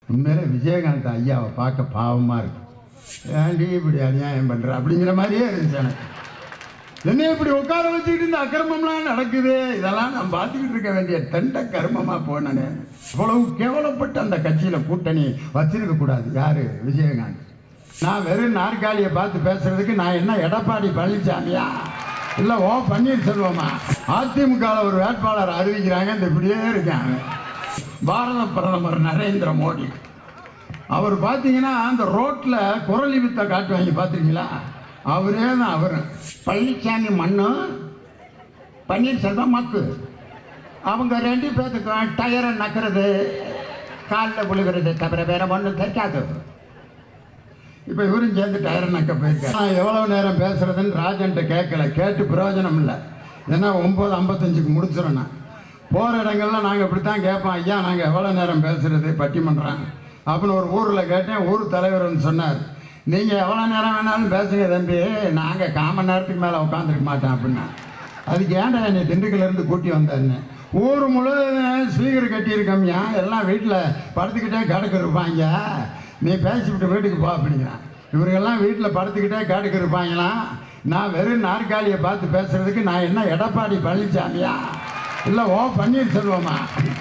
உண்மையிலே விஜயகாந்த் ஐயாவை பார்க்க பாவமாக இருக்கு ஏன்டி இப்படி அநியாயம் பண்ணுற அப்படிங்கிற மாதிரியே இருந்துச்சு எனக்கு என்ன இப்படி உட்கார வச்சுக்கிட்டு இந்த அக்கிரமம்லாம் நடக்குது இதெல்லாம் நான் பார்த்துக்கிட்டு இருக்க வேண்டிய தண்ட கர்மமாக போனேன் இவ்வளவு கேவலப்பட்ட அந்த கட்சியில் கூட்டணி வச்சிருக்க கூடாது யாரு விஜயகாந்த் நான் வெறும் நாற்காலியை பார்த்து பேசுறதுக்கு நான் என்ன எடப்பாடி பழனிசாமியா இல்லை ஓ பன்னீர்செல்வமா அதிமுகவில் ஒரு வேட்பாளர் அறிவிக்கிறாங்க இந்த இப்படியே இருக்காங்க பாரத பிரதமர் நரேந்திர மோடி அவர் பார்த்தீங்கன்னா அந்த ரோட்டில் குரலி வித்தை காட்டுவாங்க பார்த்துருக்கீங்களா அவரே தான் அவர் பழனிசாமி மண்ணு பன்னீர்செல்வம் மக்கு அவங்க ரெண்டு பேர்த்துக்கும் டயரை நக்கிறது காலில் விழுகிறது தவிர வேற ஒன்றும் தெரியாது இப்போ இவரும் சேர்ந்து டயரை நக்க போயிருக்காரு நான் எவ்வளோ நேரம் பேசுறதுன்னு ராஜன்ட்ட கேட்கல கேட்டு பிரயோஜனம் இல்லை ஏன்னா ஒம்பது ஐம்பத்தஞ்சுக்கு முடிச்சிடும் நான் போகிற இடங்கள்ல நாங்கள் இப்படி தான் கேட்போம் ஐயா நாங்கள் எவ்வளோ நேரம் பேசுறது பட்டிமன்றம் அப்படின்னு ஒரு ஊரில் கேட்டேன் ஊர் தலைவர்னு சொன்னார் நீங்கள் எவ்வளோ நேரம் வேணாலும் பேசுங்க தம்பி நாங்கள் காமன் நேரத்துக்கு மேலே உட்காந்துருக்க மாட்டோம் அப்படின்னா அதுக்கு ஏன்டா என்னை திண்டுக்கல்லேருந்து கூட்டி வந்தாருன்னு ஊர் முழுவதும் ஸ்பீக்கர் கட்டியிருக்கோம்யா எல்லாம் வீட்டில் படுத்துக்கிட்டே கிடக்கு இருப்பாங்க நீ பேசிவிட்டு வீட்டுக்கு போ அப்படிங்கிறான் இவருக்கெல்லாம் வீட்டில் படுத்துக்கிட்டே கிடக்கு இருப்பாங்களாம் நான் வெறும் நாற்காலியை பார்த்து பேசுறதுக்கு நான் என்ன எடப்பாடி பழனிசாமியா இல்லை ஓ பன்னீர்செல்வமா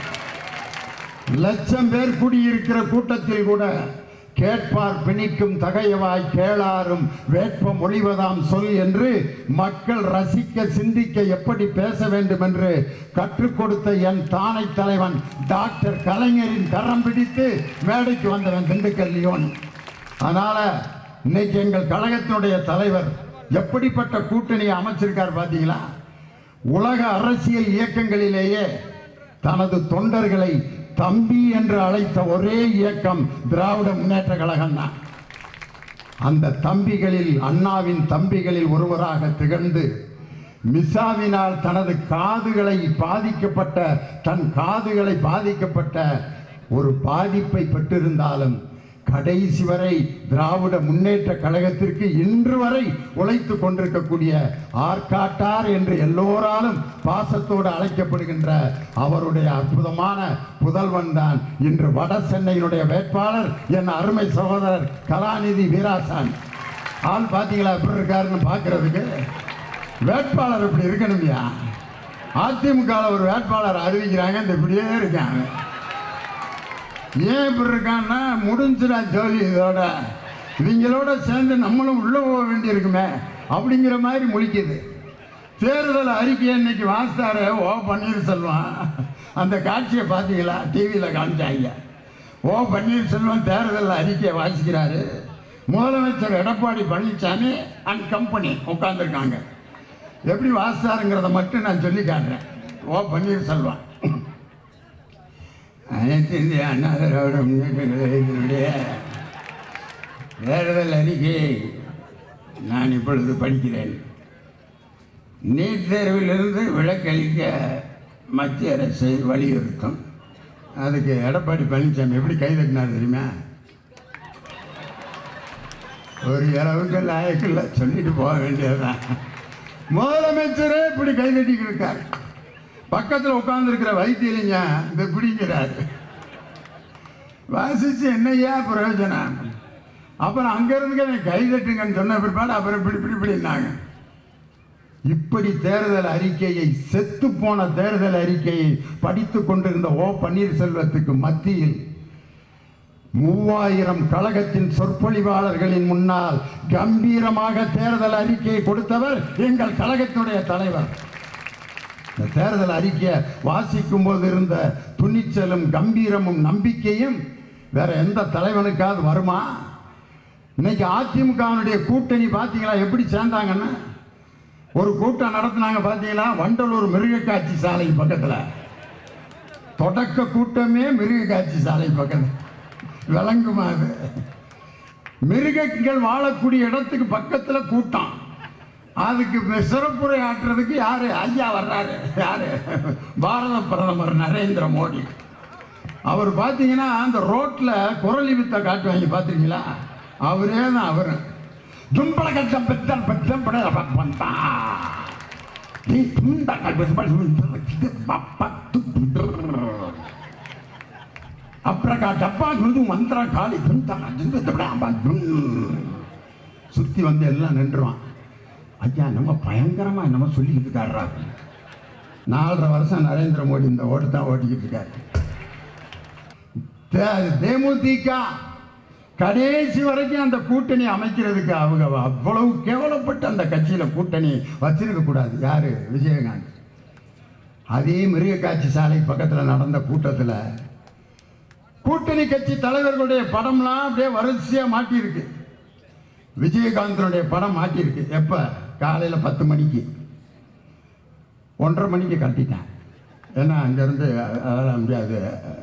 லட்சம் பேர் கூடியிருக்கிற கூட்டத்தில் கூட கேட்பார் பிணிக்கும் தகையவாய் கேளாரும் வேட்பம் ஒளிவதாம் சொல் என்று மக்கள் ரசிக்க சிந்திக்க எப்படி பேச வேண்டும் என்று கற்றுக் கொடுத்த என் தானை தலைவன் டாக்டர் கலைஞரின் கரம் பிடித்து மேடைக்கு வந்தவன் திண்டுக்கல் லியோன் அதனால இன்னைக்கு எங்கள் கழகத்தினுடைய தலைவர் எப்படிப்பட்ட கூட்டணியை அமைச்சிருக்கார் பார்த்தீங்களா உலக அரசியல் இயக்கங்களிலேயே தனது தொண்டர்களை தம்பி என்று அழைத்த ஒரே இயக்கம் திராவிட முன்னேற்ற கழகம் தான் அந்த தம்பிகளில் அண்ணாவின் தம்பிகளில் ஒருவராக திகழ்ந்து மிசாவினால் தனது காதுகளை பாதிக்கப்பட்ட தன் காதுகளை பாதிக்கப்பட்ட ஒரு பாதிப்பை பெற்றிருந்தாலும் கடைசி வரை திராவிட முன்னேற்ற கழகத்திற்கு இன்று வரை உழைத்து கொண்டிருக்கக்கூடிய ஆர்காட்டார் என்று எல்லோராலும் பாசத்தோடு அழைக்கப்படுகின்ற அவருடைய அற்புதமான புதல்வன் தான் இன்று வட சென்னையினுடைய வேட்பாளர் என் அருமை சகோதரர் கலாநிதி வீராசாமி ஆள் பார்த்தீங்களா எப்படி இருக்காருன்னு பார்க்கறதுக்கு வேட்பாளர் இப்படி இருக்கணும்யா அதிமுகவில் ஒரு வேட்பாளர் அறிவிக்கிறாங்க இந்த இப்படியே இருக்காங்க ஏன் இப்படி இருக்கான்னா முடிஞ்சுடா ஜோலி இதோட இவங்களோட சேர்ந்து நம்மளும் உள்ள போக வேண்டியிருக்குமே அப்படிங்கிற மாதிரி முழிக்குது தேர்தல் அறிக்கையை இன்னைக்கு வாசித்தாரு ஓ பன்னீர்செல்வம் அந்த காட்சியை பார்த்தீங்களா டிவியில் காமிச்சாங்க ஓ பன்னீர்செல்வம் தேர்தல் அறிக்கையை வாசிக்கிறாரு முதலமைச்சர் எடப்பாடி பழனிசாமி அண்ட் கம்பெனி உட்காந்துருக்காங்க எப்படி வாசித்தாருங்கிறத மட்டும் நான் சொல்லி காட்டுறேன் ஓ பன்னீர்செல்வம் அனைத்து இந்திய அண்ணா திராவிட முன்னேற்ற கழகத்தினுடைய தேர்தல் அறிக்கை நான் இப்பொழுது படிக்கிறேன் நீட் தேர்விலிருந்து விலக்களிக்க மத்திய அரசை வலியுறுத்தும் அதுக்கு எடப்பாடி பழனிசாமி எப்படி கை தட்டினார் தெரியுமா ஒரு அளவுக்கு லாயக்கில்லை சொல்லிட்டு போக வேண்டியதுதான் முதலமைச்சரே இப்படி கை தட்டிக்கிட்டு இருக்காரு பக்கத்தில் உட்கார்ந்துருக்கிற வைத்தியலிங்க இந்த பிடிங்கிறார் வாசிச்சு என்னையா பிரயோஜனம் அப்புறம் அங்கேருந்து எனக்கு கை தட்டுங்கன்னு சொன்ன பிற்பாடு அப்புறம் இப்படி இப்படி இப்படின்னாங்க இப்படி தேர்தல் அறிக்கையை செத்து போன தேர்தல் அறிக்கையை படித்து கொண்டிருந்த ஓ பன்னீர்செல்வத்துக்கு மத்தியில் மூவாயிரம் கழகத்தின் சொற்பொழிவாளர்களின் முன்னால் கம்பீரமாக தேர்தல் அறிக்கையை கொடுத்தவர் எங்கள் கழகத்தினுடைய தலைவர் இந்த தேர்தல் அறிக்கையை வாசிக்கும் போது இருந்த துணிச்சலும் கம்பீரமும் நம்பிக்கையும் வேற எந்த தலைவனுக்காவது வருமா இன்னைக்கு அதிமுகவினுடைய கூட்டணி பார்த்தீங்களா எப்படி சேர்ந்தாங்கன்னு ஒரு கூட்டம் நடத்தினாங்க பார்த்தீங்களா வண்டலூர் மிருகக்காட்சி சாலை பக்கத்தில் தொடக்க கூட்டமே மிருகக்காட்சி சாலை பக்கத்தில் விளங்குமா அது மிருகங்கள் வாழக்கூடிய இடத்துக்கு பக்கத்தில் கூட்டம் அதுக்கு மி- சிறப்புரை ஆற்றுறதுக்கு யாரு ஐயா வர்றாரு யாரு பாரத பிரதமர் நரேந்திர மோடி அவர் பார்த்தீங்கன்னா அந்த ரோட்ல குரலி வித்தை காட்டுவாங்க பார்த்துருக்கீங்களா அவரே தான் அவரு தும்பள கட்டம் பெற்றால் பெற்றம் பட பந்தா நீ துண்ட கல்வி அப்புறக்கா டப்பா குருது மந்திர காளி துந்தா சுத்தி வந்து எல்லாம் நின்றுவான் ஐயா நம்ம பயங்கரமா என்னமோ சொல்லிக்கிட்டு இருக்காருடா நாலரை வருஷம் நரேந்திர மோடி இந்த ஓட்டு தான் ஓட்டிக்கிட்டு இருக்காரு தே- தேமுதிக கடைசி வரைக்கும் அந்த கூட்டணி அமைக்கிறதுக்கு அவங்க அவ்வளவு கேவலப்பட்டு அந்த கட்சியில கூட்டணி வச்சிருக்க கூடாது யாரு விஜயகாந்த் அதே மிருகக்காட்சி சாலை பக்கத்தில் நடந்த கூட்டத்தில் கூட்டணி கட்சி தலைவர்களுடைய படம்லாம் அப்படியே வரிசையா மாட்டியிருக்கு விஜயகாந்தனுடைய படம் மாட்டியிருக்கு எப்ப காலையில் பத்து மணிக்கு ஒன்றரை மணிக்கு கட்டிட்டேன் ஏன்னா அங்கேருந்து அதெல்லாம் முடியாது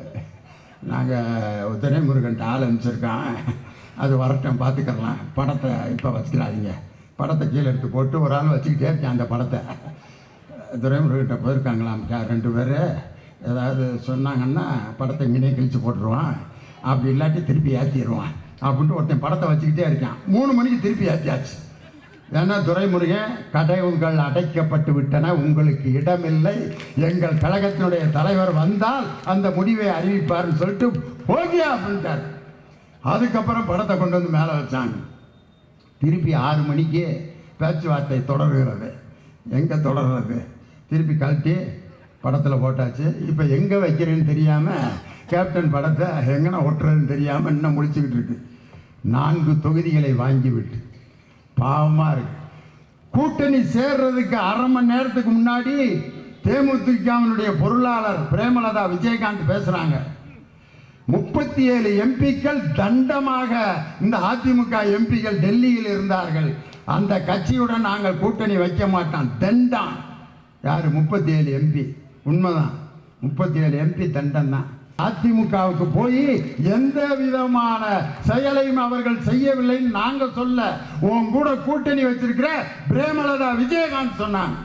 நாங்கள் துரைமுருகன் ஆள் அனுப்பிச்சிருக்கான் அது வரட்டும் பார்த்துக்கலாம் படத்தை இப்போ வச்சுக்கிறாதீங்க படத்தை கீழே எடுத்து போட்டு ஒரு ஆள் வச்சுக்கிட்டே இருக்கேன் அந்த படத்தை துரைமுருகன்ட்ட போயிருக்காங்களாம் யா- ரெண்டு பேர் ஏதாவது சொன்னாங்கன்னா படத்தை இங்கேயே கிழிச்சு போட்டுருவான் அப்படி இல்லாட்டி திருப்பி ஏற்றிடுவான் அப்படின்ட்டு ஒருத்தன் படத்தை வச்சுக்கிட்டே இருக்கான் மூணு மணிக்கு திருப்பி ஏற்றியாச்சு ஏன்னா துரைமுருகன் கடைவுகள் அடைக்கப்பட்டு விட்டன உங்களுக்கு இடமில்லை எங்கள் கழகத்தினுடைய தலைவர் வந்தால் அந்த முடிவை அறிவிப்பார்னு சொல்லிட்டு போகியா அப்படின்ட்டார் அதுக்கப்புறம் படத்தை கொண்டு வந்து மேலே வச்சாங்க திருப்பி ஆறு மணிக்கு பேச்சுவார்த்தை தொடர்கிறது எங்கே தொடர்றது திருப்பி கழட்டி படத்தில் போட்டாச்சு இப்போ எங்கே வைக்கிறேன்னு தெரியாமல் கேப்டன் படத்தை எங்கன ஒட்டுறதுன்னு தெரியாமல் இன்னும் முடிச்சுக்கிட்டு இருக்கு நான்கு தொகுதிகளை வாங்கி விட்டு பாவமாக இருக்கு கூட்டணி சேர்றதுக்கு அரை மணி நேரத்துக்கு முன்னாடி தேமுதிகவினுடைய பொருளாளர் பிரேமலதா விஜயகாந்த் பேசுகிறாங்க முப்பத்தி ஏழு எம்பிக்கள் தண்டமாக இந்த அதிமுக எம்பிக்கள் டெல்லியில் இருந்தார்கள் அந்த கட்சியுடன் நாங்கள் கூட்டணி வைக்க மாட்டோம் தண்டம் யாரு முப்பத்தி ஏழு எம்பி உண்மைதான் முப்பத்தி ஏழு எம்பி தண்டம் தான் அதிமுகவுக்கு போய் எந்த விதமான செயலையும் அவர்கள் செய்யவில்லைன்னு நாங்க சொல்ல உன் கூட கூட்டணி வச்சிருக்கிற பிரேமலதா விஜயகாந்த் சொன்னாங்க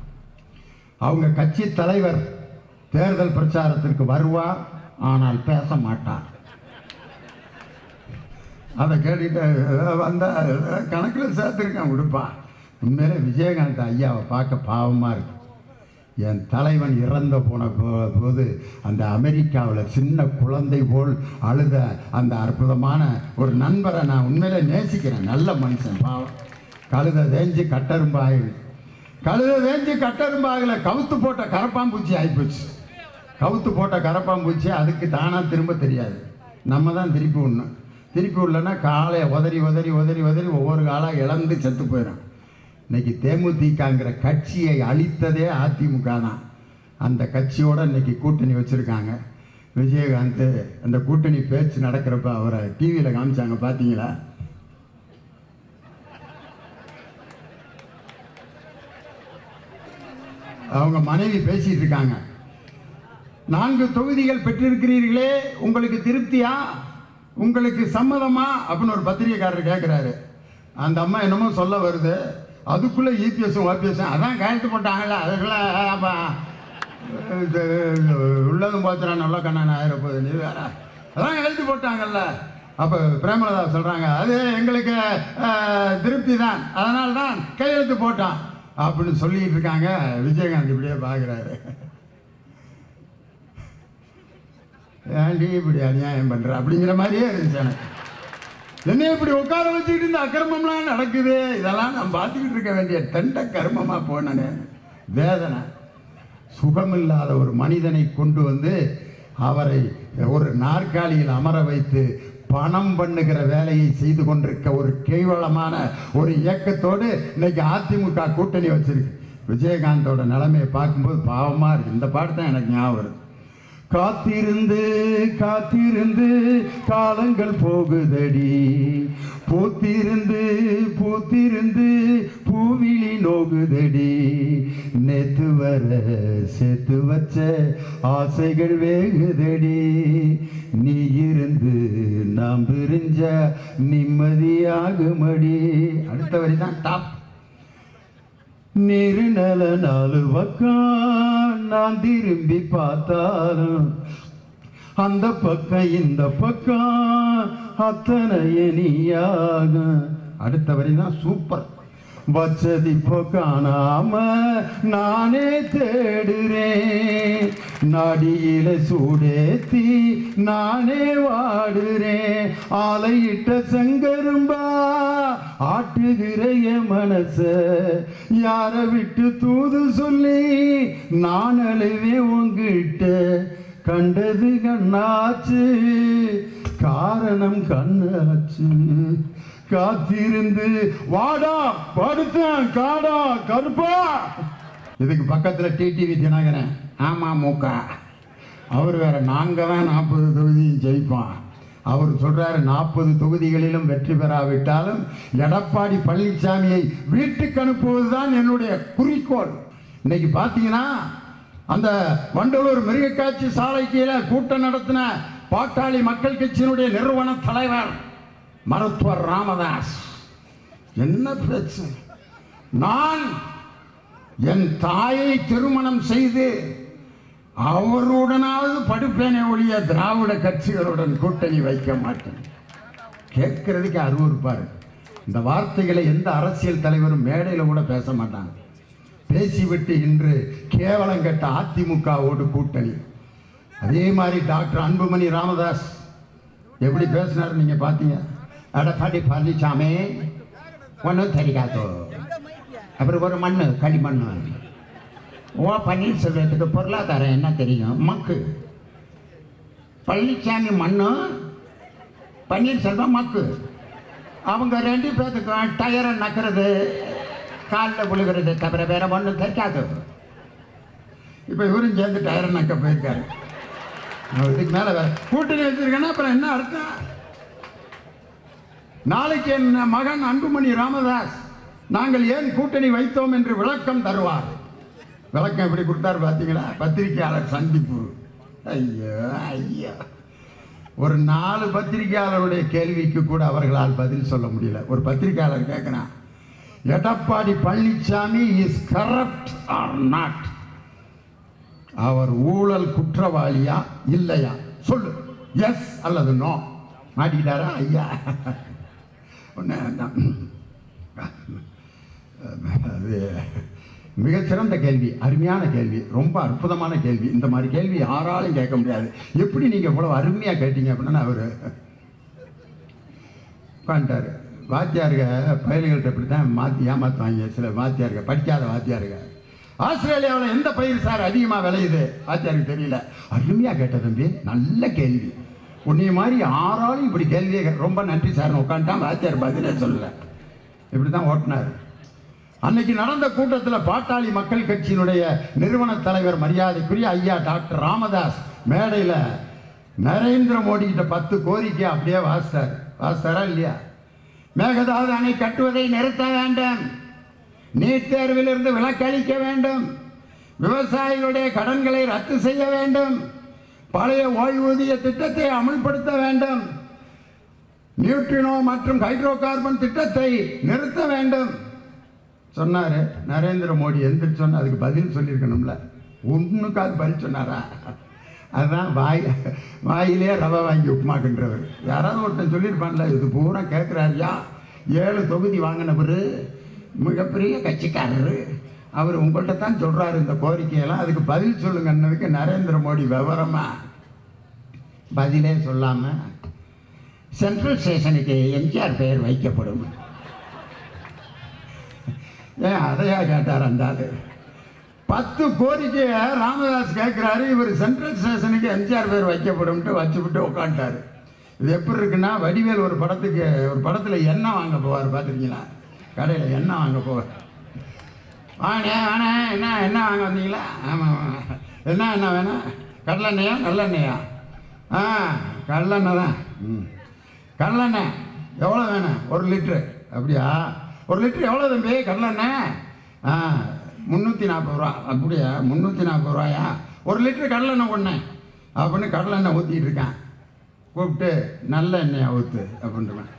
அவங்க கட்சி தலைவர் தேர்தல் பிரச்சாரத்திற்கு வருவார் ஆனால் பேச மாட்டார் அதை கேட்டுட்டு வந்தா கணக்கில் சேர்த்துருக்கேன் விடுப்பான் உண்மையிலே விஜயகாந்த் ஐயாவை பார்க்க பாவமாக இருக்கு என் தலைவன் இறந்த போன போ- போது அந்த அமெரிக்காவில் சின்ன குழந்தை போல் அழுத அந்த அற்புதமான ஒரு நண்பரை நான் உண்மையிலே நேசிக்கிறேன் நல்ல மனுஷன் பாவம் கழுத தேஞ்சு கட்டரும்பாயில் கழுத தேஞ்சு கட்டரும்பாகல கவுத்து போட்ட கரப்பாம்பூச்சி ஆகிப்போச்சு கவுத்து போட்ட கரப்பாம்பூச்சி அதுக்கு தானாக திரும்ப தெரியாது நம்ம தான் திருப்பி விடணும் திருப்பி விடலன்னா காலையை உதறி உதறி உதறி உதறி ஒவ்வொரு காலாக இழந்து செத்து போயிடும் இன்னைக்கு தேமுதிகங்கிற கட்சியை அழித்ததே அதிமுக தான் அந்த கட்சியோட இன்னைக்கு கூட்டணி வச்சுருக்காங்க விஜயகாந்த் அந்த கூட்டணி பேச்சு நடக்கிறப்ப அவரை டிவியில் காமிச்சாங்க பார்த்தீங்களா அவங்க மனைவி பேசிட்டு இருக்காங்க நான்கு தொகுதிகள் பெற்றிருக்கிறீர்களே உங்களுக்கு திருப்தியா உங்களுக்கு சம்மதமா அப்படின்னு ஒரு பத்திரிகைக்காரர் கேட்குறாரு அந்த அம்மா என்னமோ சொல்ல வருது அதுக்குள்ளே இபிஎஸும் ஓபிஎஸும் அதான் கையெழுத்து போட்டாங்கல்ல அதுக்குள்ள அப்ப, இது, உள்ளதும் போச்சுனா நல்ல கண்ணன் ஆயிரப்போகுது நீ வேற அதான் எழுதி போட்டாங்கல்ல அப்போ பிரேமலதா சொல்கிறாங்க அது எங்களுக்கு அஹ், திருப்தி தான் அதனால தான் கையெழுத்து போட்டான் அப்படின்னு சொல்லிட்டு இருக்காங்க விஜயகாந்த் இப்படியே பார்க்குறாரு ஏன்டி இப்படி அநியாயம் பண்ற அப்படிங்கிற மாதிரியே இருந்துச்சு எனக்கு என்ன இப்படி உட்கார வச்சுக்கிட்டு இந்த அக்கிரமம்லாம் நடக்குது இதெல்லாம் நான் பார்த்துக்கிட்டு இருக்க வேண்டிய தண்ட கர்மமா போனனே வேதனை சுகமில்லாத ஒரு மனிதனை கொண்டு வந்து அவரை ஒரு நாற்காலியில் அமர வைத்து பணம் பண்ணுகிற வேலையை செய்து கொண்டிருக்க ஒரு கேவலமான ஒரு இயக்கத்தோடு இன்னைக்கு அதிமுக கூட்டணி வச்சிருக்கு விஜயகாந்தோட நிலைமையை பார்க்கும்போது பாவமா இருக்கு இந்த பாட்டு தான் எனக்கு ஞாபகம் வருது காத்திருந்து காத்திருந்து காலங்கள் போகுதடி பூத்திருந்து பூத்திருந்து பூவிழி நோகுதடி நேத்து வர சேர்த்து வச்ச ஆசைகள் வேகுதடி நீ இருந்து நாம் பிரிஞ்ச நிம்மதியாகுமடி அடுத்த வரி தான் டாப் நெருநல நாலு பக்கம் நான் திரும்பி பார்த்தாலும் அந்த பக்கம் இந்த பக்கம் அத்தனை நீயாக அடுத்த வரி தான் சூப்பர் வச்சது இப்போ காணாம நானே தேடுறேன் நாடியில சூடேத்தி நானே வாடுறேன் ஆலையிட்ட செங்கரும்பா ஆட்டுகிற என் மனச யார விட்டு தூது சொல்லி நான் அழுவே உங்கிட்ட கண்டது கண்ணாச்சு காரணம் கண்ணாச்சு காத்திருந்து வாடா படுத்தேன் காடா கருப்பா இதுக்கு பக்கத்துல டிடிவி தினகரன் ஆமா மூக்கா அவர் வேற நாங்க தான் நாற்பது தொகுதியும் ஜெயிப்பான் அவர் சொல்றாரு நாற்பது தொகுதிகளிலும் வெற்றி பெறாவிட்டாலும் எடப்பாடி பழனிசாமியை வீட்டுக்கு அனுப்புவதுதான் என்னுடைய குறிக்கோள் இன்னைக்கு பார்த்தீங்கன்னா அந்த வண்டலூர் மிருகக்காட்சி சாலை கீழே கூட்டம் நடத்தின பாட்டாளி மக்கள் கட்சியினுடைய நிறுவன தலைவர் மருத்துவர் ராமதாஸ் என்ன பேச்சு நான் என் தாயை திருமணம் செய்து அவருடனாவது படுப்பேனே ஒழிய திராவிட கட்சிகளுடன் கூட்டணி வைக்க மாட்டேன் கேட்கறதுக்கு அருவருப்பாரு இந்த வார்த்தைகளை எந்த அரசியல் தலைவரும் மேடையில் கூட பேச மாட்டாங்க பேசிவிட்டு இன்று கேவலம் கெட்ட அதிமுகவோடு கூட்டணி அதே மாதிரி டாக்டர் அன்புமணி ராமதாஸ் எப்படி பேசினார் நீங்க பார்த்தீங்க எடப்பாடி பழனிசாமி ஒன்றும் தெரியாது அப்புறம் ஒரு மண் களிமண் ஓ பன்னீர்செல்வத்துக்கு பொருளாதாரம் என்ன தெரியும் மக்கு பழனிசாமி மண்ணு பன்னீர்செல்வம் மக்கு அவங்க ரெண்டு பேர்த்துக்கும் டயரை நக்கிறது காலில் விழுகிறது தவிர வேற ஒன்றும் தெரியாது இப்போ இவரும் சேர்ந்து டயரை நக்க போயிருக்காரு நான் இதுக்கு மேலே வேற கூட்டணி வச்சிருக்கேன்னா அப்புறம் என்ன அர்த்தம் நாளைக்கு என் மகன் அன்புமணி ராமதாஸ் நாங்கள் ஏன் கூட்டணி வைத்தோம் என்று விளக்கம் தருவார் விளக்கம் எப்படி கொடுத்தாரு பார்த்தீங்களா பத்திரிகையாளர் சந்திப்பு ஐயோ ஐயோ ஒரு நாலு பத்திரிகையாளருடைய கேள்விக்கு கூட அவர்களால் பதில் சொல்ல முடியல ஒரு பத்திரிகையாளர் கேட்கிறான் Edappadi Palaniswami is corrupt or not அவர் ஊழல் குற்றவாளியா இல்லையா சொல்லு எஸ் அல்லது நோ மாட்டிக்கிட்டாரா ஐயா ஒன்று அது மிகச்சிறந்த கேள்வி அருமையான கேள்வி ரொம்ப அற்புதமான கேள்வி இந்த மாதிரி கேள்வி யாராலும் கேட்க முடியாது எப்படி நீங்கள் இவ்வளோ அருமையாக கேட்டீங்க அப்படின்னா அவர் உட்காந்துட்டாரு வாத்தியாருங்க பயல்கள்ட்ட இப்படி தான் மாற்றி ஏமாற்றுவாங்க சில வாத்தியாருங்க படிக்காத வாத்தியாருங்க ஆஸ்திரேலியாவில் எந்த பயிர் சார் அதிகமாக விளையுது வாத்தியாருக்கு தெரியல அருமையாக கேட்ட தம்பி நல்ல கேள்வி உன்னைய மாதிரி யாராலும் இப்படி கேள்வியே கே- ரொம்ப நன்றி சார் உட்காந்துட்டான் வாத்தியார் பதிலே சொல்லல இப்படி தான் ஓட்டினார் அன்னைக்கு நடந்த கூட்டத்தில் பாட்டாளி மக்கள் கட்சியினுடைய நிறுவன தலைவர் மரியாதைக்குரிய ஐயா டாக்டர் ராமதாஸ் மேடையில் நரேந்திர மோடி கிட்ட பத்து கோரிக்கை அப்படியே வாசித்தார் வாசித்தாரா இல்லையா மேகதாது அணை கட்டுவதை நிறுத்த வேண்டும் நீட் தேர்விலிருந்து விலக்களிக்க வேண்டும் விவசாயிகளுடைய கடன்களை ரத்து செய்ய வேண்டும் பழைய ஓய்வூதிய திட்டத்தை அமல்படுத்த வேண்டும் நியூட்ரினோ மற்றும் ஹைட்ரோ கார்பன் திட்டத்தை நிறுத்த வேண்டும் சொன்னாரு நரேந்திர மோடி எந்திரிச்சு சொன்ன அதுக்கு பதில் சொல்லியிருக்கணும்ல ஒன்றுக்காவது பதில் சொன்னாரா அதுதான் வாய் வாயிலே ரவை வாங்கி உப்புமாக்குன்றவர் யாராவது ஒருத்தன் சொல்லியிருப்பான்ல இது பூரா கேட்குறாருயா ஏழு தொகுதி வாங்கினவர் மிகப்பெரிய கட்சிக்காரரு அவர் உங்கள்கிட்ட தான் சொல்கிறாரு இந்த கோரிக்கையெல்லாம் அதுக்கு பதில் சொல்லுங்கன்னதுக்கு நரேந்திர மோடி விவரமா பதிலே சொல்லாமல் சென்ட்ரல் ஸ்டேஷனுக்கு எம்ஜிஆர் பெயர் வைக்கப்படும் ஏன் அதையா கேட்டார் அந்த ஆளு பத்து கோரிக்கையை ராமதாஸ் கேட்குறாரு இவர் சென்ட்ரல் ஸ்டேஷனுக்கு எம்ஜிஆர் பேர் வைக்கப்படும்ட்டு வச்சுவிட்டு உட்காந்துட்டாரு இது எப்படி இருக்குன்னா வடிவேல் ஒரு படத்துக்கு ஒரு படத்தில் எண்ணெய் வாங்க போவார் பார்த்துருக்கீங்களா கடையில் எண்ணெய் வாங்க போவார் வாங்க வேணே என்ன என்ன வாங்க வந்தீங்களா ஆமாம் ஆமாம் என்ன என்ன வேணும் கடலெண்ணெயா நல்லெண்ணெயா ஆ கடலெண்ணெய் தான் ம் கடலெண்ணெய் எவ்வளோ வேணும் ஒரு லிட்ரு அப்படியா ஒரு லிட்ரு எவ்வளோ தம்பி கடலெண்ணெய் ஆ முந்நூற்றி நாற்பது ரூபா அப்படியா முந்நூற்றி நாற்பது ரூபாயா ஒரு லிட்ரு கடலெண்ணெய் ஒன்று அப்படின்னு கடலெண்ணெய் ஊற்றிட்டு இருக்கேன் கூப்பிட்டு நல்ல எண்ணெயை ஊற்று அப்படின்றவன்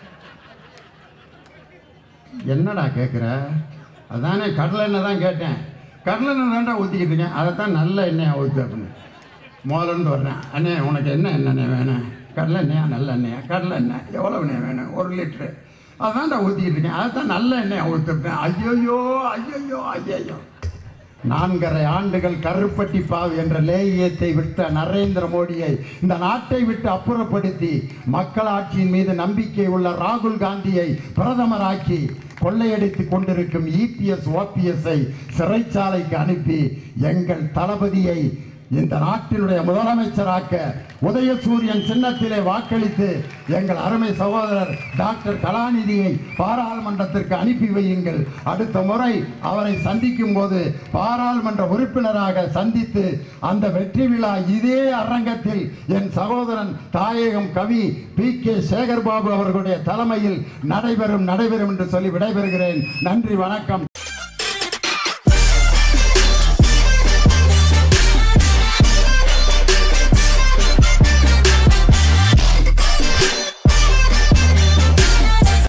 என்னடா கேட்குற அதானே கடலை எண்ணெய் தான் கேட்டேன் கடலை எண்ணெய் தான்டா ஊற்றிக்கிட்டு இருக்கேன் அதை தான் நல்ல எண்ணெயை ஊற்று அப்படின்னு முதலேருந்து வர்றேன் அண்ணே உனக்கு என்ன எண்ணெய் வேணும் கடலை எண்ணெயா நல்ல எண்ணெயா கடலை எண்ணெய் எவ்வளோ எண்ணெய் வேணும் ஒரு லிட்ரு அதான்டா ஊற்றிக்கிட்டு இருக்கேன் அதை தான் நல்ல எண்ணெயை ஊற்றுப்பேன் ஐயோயோ ஐயோயோ ஐயோ நான்கரை ஆண்டுகள் கருப்பட்டி பாவு என்ற லேகியத்தை விட்ட நரேந்திர மோடியை இந்த நாட்டை விட்டு அப்புறப்படுத்தி மக்களாட்சியின் மீது நம்பிக்கை உள்ள ராகுல் காந்தியை பிரதமராக்கி கொள்ளையடித்து கொண்டிருக்கும் இபிஎஸ் ஓபிஎஸ்ஐ சிறைச்சாலைக்கு அனுப்பி எங்கள் தளபதியை இந்த நாட்டினுடைய முதலமைச்சராக்க உதயசூரியன் சின்னத்திலே வாக்களித்து எங்கள் அருமை சகோதரர் டாக்டர் கலாநிதியை பாராளுமன்றத்திற்கு அனுப்பி வையுங்கள் அடுத்த முறை அவரை சந்திக்கும் போது பாராளுமன்ற உறுப்பினராக சந்தித்து அந்த வெற்றி விழா இதே அரங்கத்தில் என் சகோதரன் தாயகம் கவி பி கே சேகர்பாபு அவர்களுடைய தலைமையில் நடைபெறும் நடைபெறும் என்று சொல்லி விடைபெறுகிறேன் நன்றி வணக்கம்